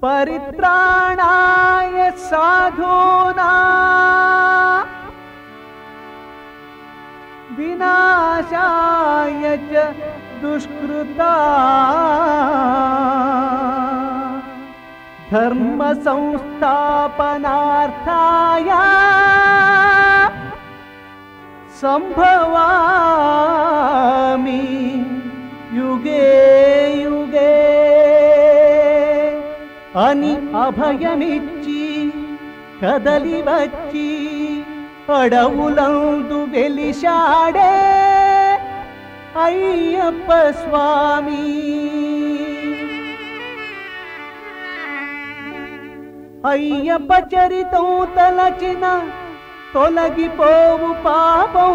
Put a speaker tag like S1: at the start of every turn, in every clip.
S1: పరిత్రాణాయ సాధూనా వినాశాయ చ దుష్కృతా ధర్మ సంస్థాపనార్థాయ సంభవామి యుగే యుగే అని అభయమిచ్చి కదలి వచ్చి అడవులందు వెలిశాడే అయ్యప్ప స్వామి అయ్యప్ప చరితం తలచిన తొలగిపోవు పాపం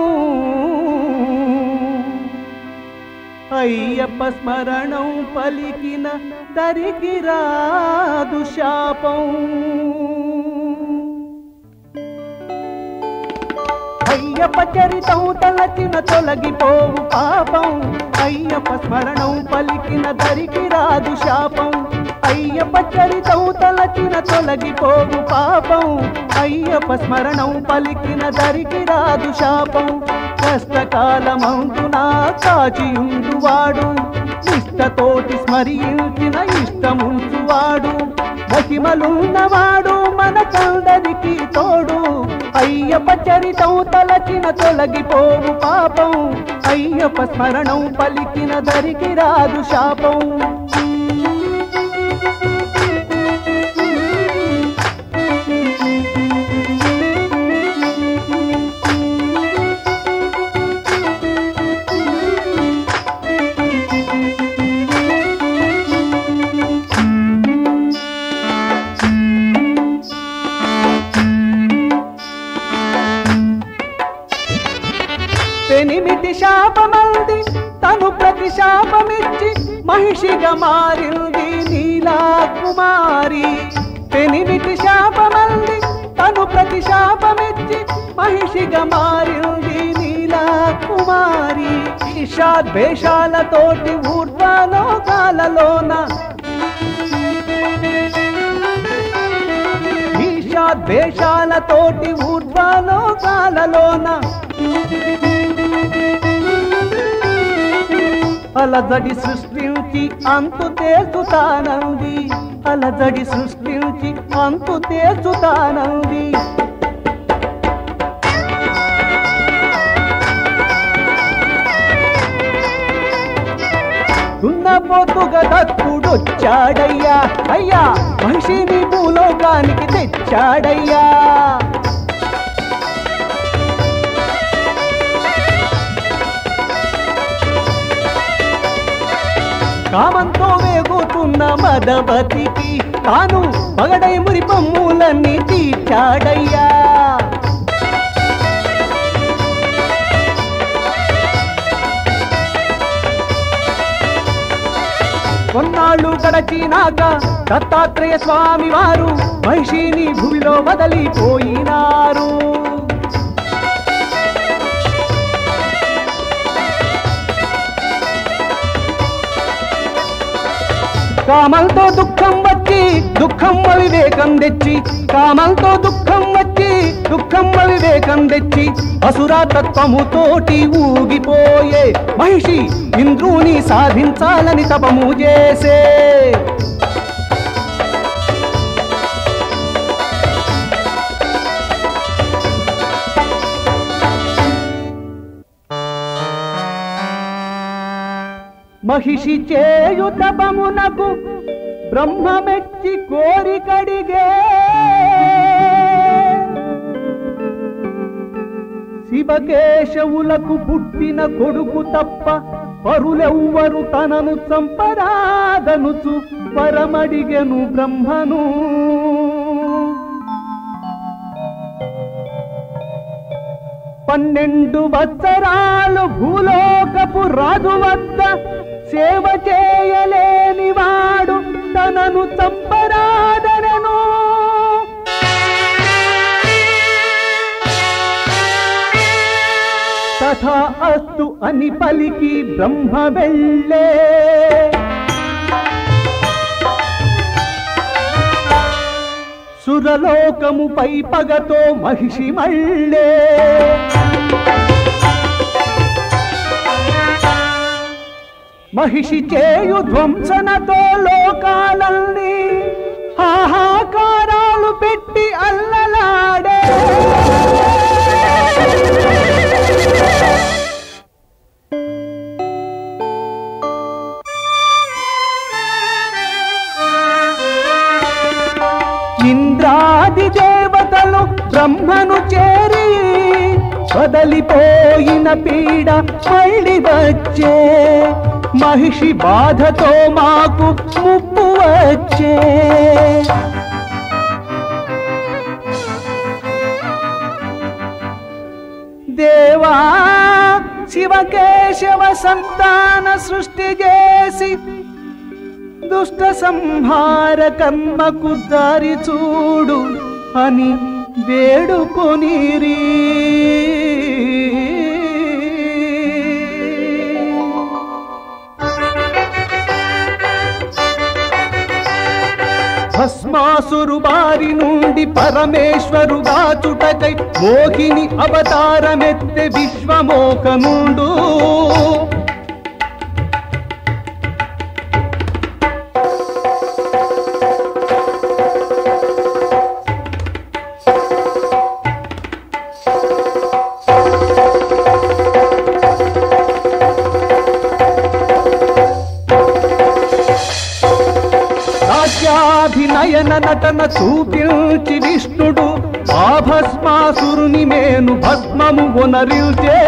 S1: అయ్యప్ప స్మరణం పలికిన దరికి రాదు శాపం అయ్యప్ప చరితం తలచిన తొలగిపోవు పాపం అయ్యప్ప స్మరణం పలికిన దరికి రాదు శాపం అయ్యప్ప చరితం తలచిన తొలగిపోవు పాపం అయ్యప్ప స్మరణం పలికిన దరికి రాదు శాపం కష్టకాలమందున కాచియుండువాడు నిష్టతోటి స్మరించిన ఇష్టముంచువాడు మహిమలున్నవాడు మనకందరికి తోడు అయ్యప్ప చరితం తలచిన తొలగిపోవు పాపం అయ్యప్ప స్మరణం పలికిన దరికి రాదు శాపం పెనిమిటి శాపమంది తను ప్రతి శాపమిచ్చి మహిషిగా మారింది నీలా కుమారి పెనిమిటి శాపమంది తను ప్రతి శాపమిచ్చి మహిషిగా మారింది నీలా కుమారి ఈషాద్వేషాలతోటి ఊర్ధ్వలోకాలలోన ఈషాద్వేషాలతోటి ఊర్ధ్వలోకాలలోన అలజడి సృష్టించి అంతు తేల్చుతానంది అలజడి సృష్టించి అంతు తేల్చుతానంది దున్నపోతుగా దత్తుడొచ్చాడయ్యా అయ్యా మనిషిని భూలోకానికి తెచ్చాడయ్యా కామంతో వేగుతున్న మదవతికి తాను పగడై మురి పమ్ములన్నీ తీర్చాడయ్యా కొన్నాళ్ళు గడచినాక దత్తాత్రేయ స్వామి వారు మహిషిని భూమిలో వదలిపోయినారు కామంతో దుఃఖం వచ్చి దుఃఖం వివేకం తెచ్చి కామంతో దుఃఖం వచ్చి దుఃఖం వివేకం తెచ్చి అసురాతత్వముతోటి ఊగిపోయే మహిషి ఇంద్రుని సాధించాలని తపము చేసే మహిషి చేయు తపమునకు బ్రహ్మమెచ్చి కోరికడిగే శివకేశవులకు పుట్టిన కొడుకు తప్ప పరులెవ్వరు తనను సంపరాదనుచు పరమడిగెను బ్రహ్మను పన్నెండు వత్సరాలు భూలోకపు రాజు వద్ద సేవ చేయలేని వాడు తనను చంపరాదనను తథా అస్తు అని పలికి బ్రహ్మ వెళ్ళే సురలోకముపై పగతో మహిషి మళ్ళే మహిషి చేయు ధ్వంసనతో లోకాలన్నీ హాహాకారాలు పెట్టి అల్లలాడే ఇంద్రాది దేవతలు బ్రహ్మను చేరి వదలిపోయిన పీడ మళ్ళీ వచ్చే మహిషి బాధతో మాకు ముప్పు వచ్చే దేవా శివకేశవ సంతాన సృష్టి చేసి దుష్ట సంహార కర్మకు దారి చూడు అని వేడుకొనిరి భస్మాసురు బారి నుండి పరమేశ్వరు బాచుటకై మోహిని అవతారమెత్తె విశ్వమోకనుండు రాజ్యాభినయన నటన చూపించి విష్ణుడు ఆ భస్మాసురుని మేను భస్మము ఒనరిల్చే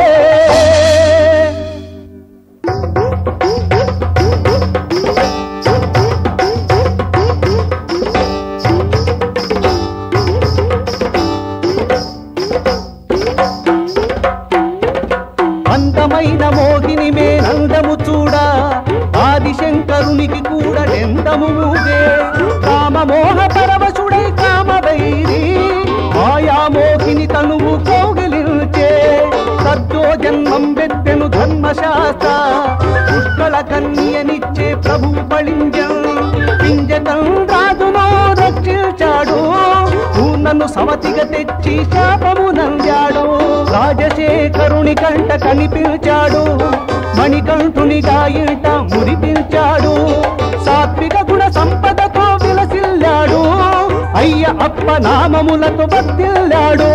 S1: అందమైన మోహిని మేనందము చూడా ఆదిశంకరునికి కూడా ఎంతము ఊగే కామమోహ పరవశుడై కామవైరి మాయా మోహిని తనువు కోగిలించే సద్దో జన్మం బెత్తెను ధర్మశాస్త్ర పుష్కల కన్యనిచ్చే ప్రభు పళింజం పింజకం రాజును రక్షించాడు నన్ను సమతిగా తెచ్చి శాపము నందాడు రాజశేఖరుని కంట కనిపించాడు మణికంఠునిగా ఇంట మురిపించాడు సాత్విక గుణ సంపదతో విలసిల్లాడు అయ్య అప్ప నామములతో బతిల్లాడు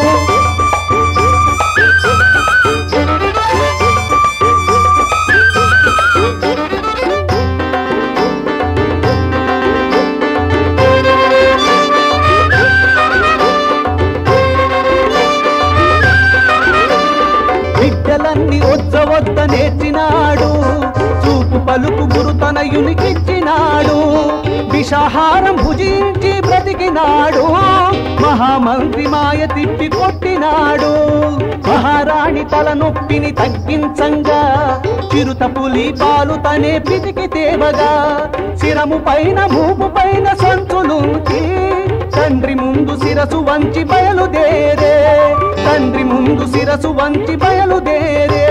S1: విద్యలన్నీ వద్ద వద్ద నేర్చినాడు చూపు పలుకు గురుతనయునికిచ్చినాడు విషాహారం భుజించి బ్రతికినాడు మహామంత్రి మాయ తిప్పి కొట్టినాడు మహారాణి తల నొప్పిని తగ్గించంగా చిరుత పులి పాలు తనే పితికి తేవగా శిరము పైన మూపు పైన సంచులుంచి తండ్రి ముందు శిరసు వంచి బయలుదేరే తండ్రి ముందు శిరసు వంచి బయలుదేరే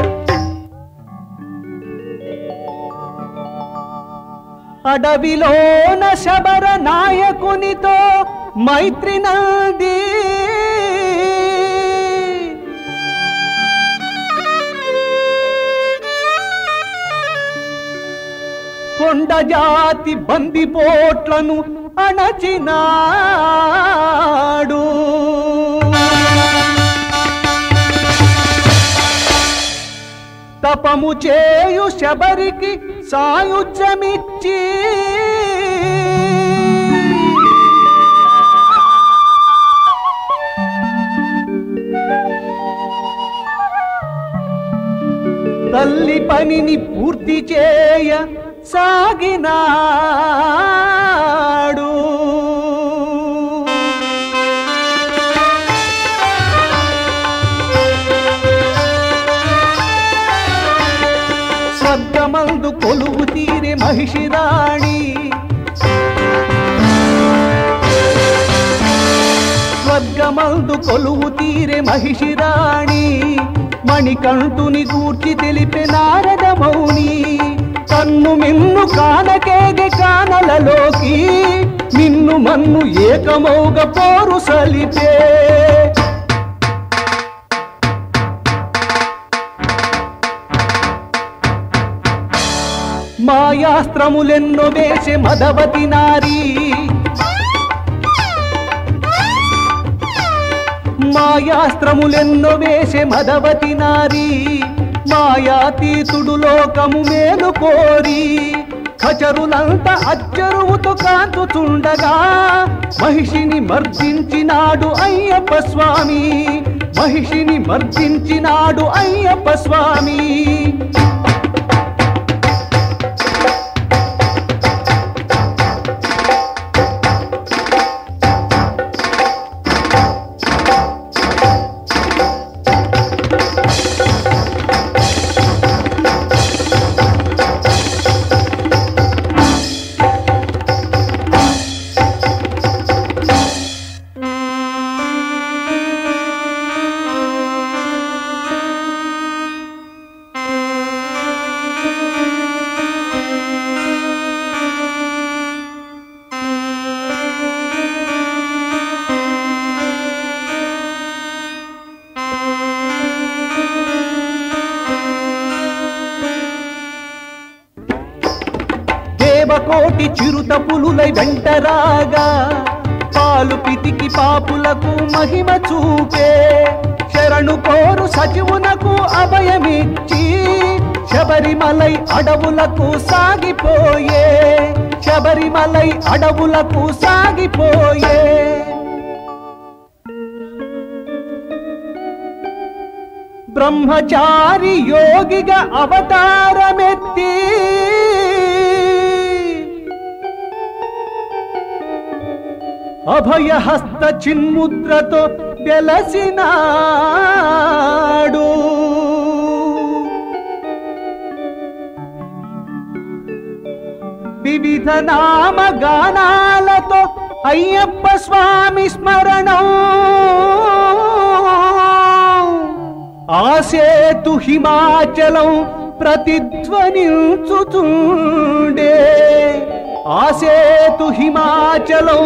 S1: అడవిలోన శబర నాయకునితో మైత్రి నది కొండ జాతి బందిపోట్లను అణచినాడు తపము చేయు శబరికి సాయుధ్యమిచ్చి తల్లి పనిని పూర్తి చేయ సాగినాడు స్వర్గమందు కొలువు తీరే మహిషి రాణి స్వర్గమందు కొలువు తీరే మహిషి రాణి మణికంఠుని గూర్చి తెలిపే నారద మౌని కన్ను మిన్ను కానకేగి కానలలోకి నిన్ను మన్ను ఏకమౌగ పోరు సలిపే మాయాస్త్రములెన్నో వేసే మదవతి నారీ మాయాస్త్రములెన్నో వేసే మదవతి నారీ మాయాతీతుడు లోకము మేలు కోరి ఖచరులంత అచ్చరువుతో కాంతుచుండగా మహిషిని మర్దించినాడు అయ్యప్ప స్వామి మహిషిని మర్దించినాడు అయ్యప్ప స్వామి దేవకోటి చిరుత పులులై వెంటరాగా పాలు పితికి పాపులకు మహిమ చూపే శరణు కోరు సచివునకు అభయమిచ్చి శబరిమలై అడవులకు సాగిపోయే శబరిమలై అడవులకు సాగిపోయే బ్రహ్మచారి యోగిగా అవతారమెత్తి అభయహస్త చిన్ముద్రతో వెలసినాడు వివిధ నామగానాలతో అయ్యప్ప స్వామి స్మరణం ఆసేతు హిమాచలం ప్రతిధ్వనించుతుండే ఆసేతు హిమాచలం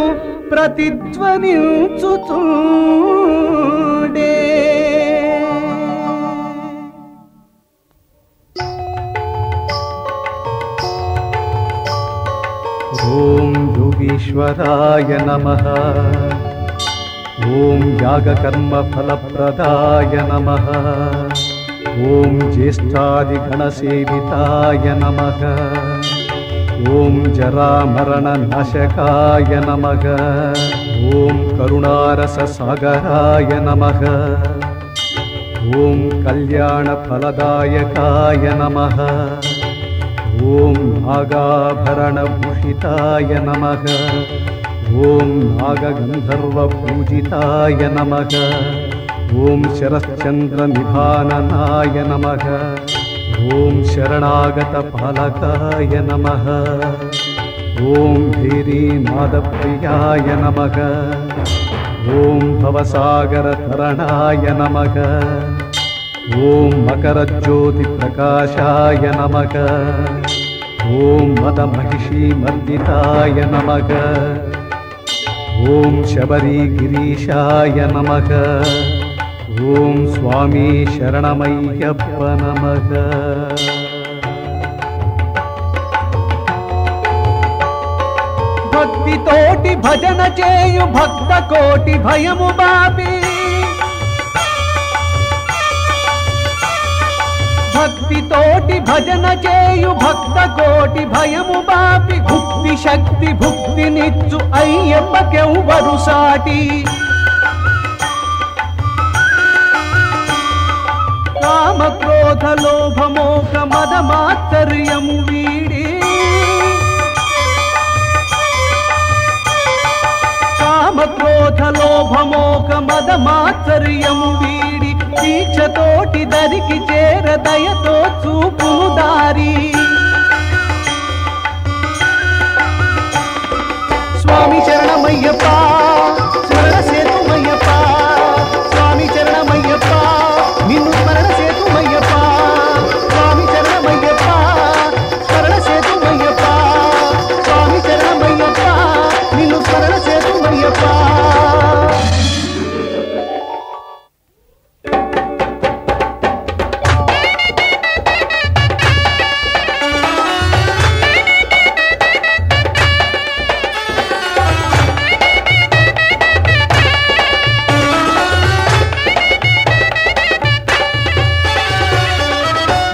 S1: ప్రతిధ్వనించుతుండే ఓం యోగీశ్వరాయ నమ ఓం యాగకర్మఫలప్రదాయ నమ ఓం జ్యేష్ఠాదిగణసేవితాయ నమ ఓం జరామరణనాశకాయ నమ ఓం కరుణారససాగరాయ నమ ఓం కళ్యాణఫలదాయకాయ నమ ఓం నాగాభరణభూషితాయ నమ ఓం నాగగంధర్వపూజితాయ నమ ఓం శరశ్చంద్రనిభాననాయ నమ ఓం శరణాగతపాలకాయ నమ ఓం భేరీనాదప్రియాయ నమ ఓం భవసాగరతరణాయ నమ ఓం మకరజ్యోతిప్రకాశాయ నమ ఓం మదమహిషీమర్దితాయ నమ ఓం శబరీగిరీశాయ నమ ఓం స్వామి శరణమయ్యప్ప నమ భక్తితోటి భజన చేయు భక్త కోటి భయము బాపి భక్తితోటి భజన చేయు భక్త కోటి భయము బాపి భుక్తి శక్తి భుక్తినిచ్చు అయ్యప్పకెవ్వరు సాటి కామ క్రోధ లోభమోక మద మాత్సర్యము వీడి కామ క్రోధ లోభమోక మద మాత్సర్యము వీడి దీక్షతోటి దరికి చేర దయతో చూపును దారి స్వామి శరణమయ్యప్ప శరణ సేతుమయ్యప్ప స్వామి శరణమయ్యప్ప నిన్ను స్మరణ సేతుమయ్యప్ప స్వామి శరణమయ్యప్ప శరణ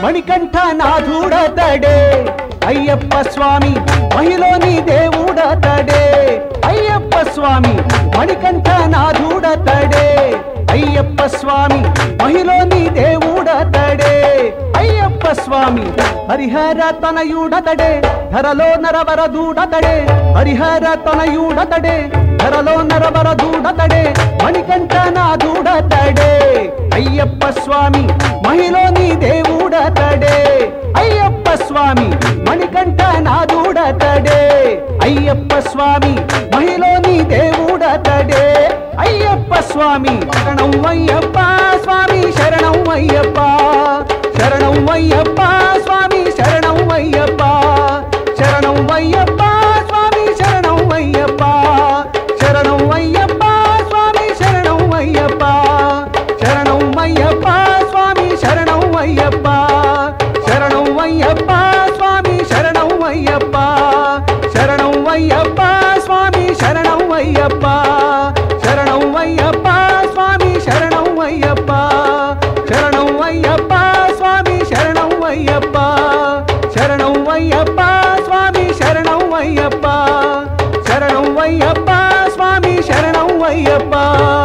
S1: మణికంఠ నాథుడతడే అయ్యప్ప స్వామి మహిలోని దేవుడతడే అయ్యప్ప స్వామి మణికంఠ నాథుడతడే అయ్యప్ప స్వామి మహిలోని దేవుడతడే అయ్యప్ప స్వామి హరిహర తనయుడతడే ధరలో నరవర దూడతడే హరిహర తనయుడతడే ధరలో నరవర దూడతడే మణికంఠ నాథుడతడే అయ్యప్ప స్వామి మహిలోని దేవుడతడే అయ్యప్ప స్వామి మణికంఠ నాథుడతడే అయ్యప్ప స్వామి మహిలోని దేవుడతడే అయ్యప్ప స్వామి శరణం అయ్యప్ప స్వామి శరణం అయ్యప్ప శరణం అయ్యప్ప స్వామి శరణం అయ్యప్ప శరణం అయ్యప్ప స్వామి శరణం అయ్యప్ప శరణం అయ్యప్ప స్వామి శరణం అయ్యప్ప శరణం అయ్యప్ప స్వామి శరణం అయ్యప్ప శరణం అయ్యప్ప స్వామి శరణం అయ్యప్ప శరణం అయ్యప్ప స్వామి శరణం అయ్యప్ప శరణం అయ్యప్ప స్వామి శరణం అయ్యప్ప శరణం అయ్యప్ప స్వామి శరణం అయ్యప్ప శరణం అయ్యప్ప స్వామి శరణం అయ్యప్ప శరణం అయ్యప్ప స్వామి శరణం అయ్యప్ప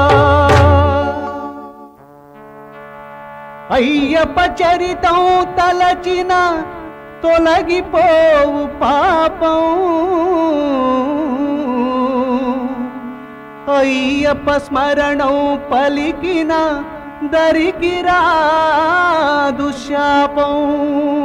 S1: అయ్యప్ప చరితం తలచిన తొలగిపోవు పాపం అయ్యప్ప స్మరణం పలికిన దరికి రాదు శాపం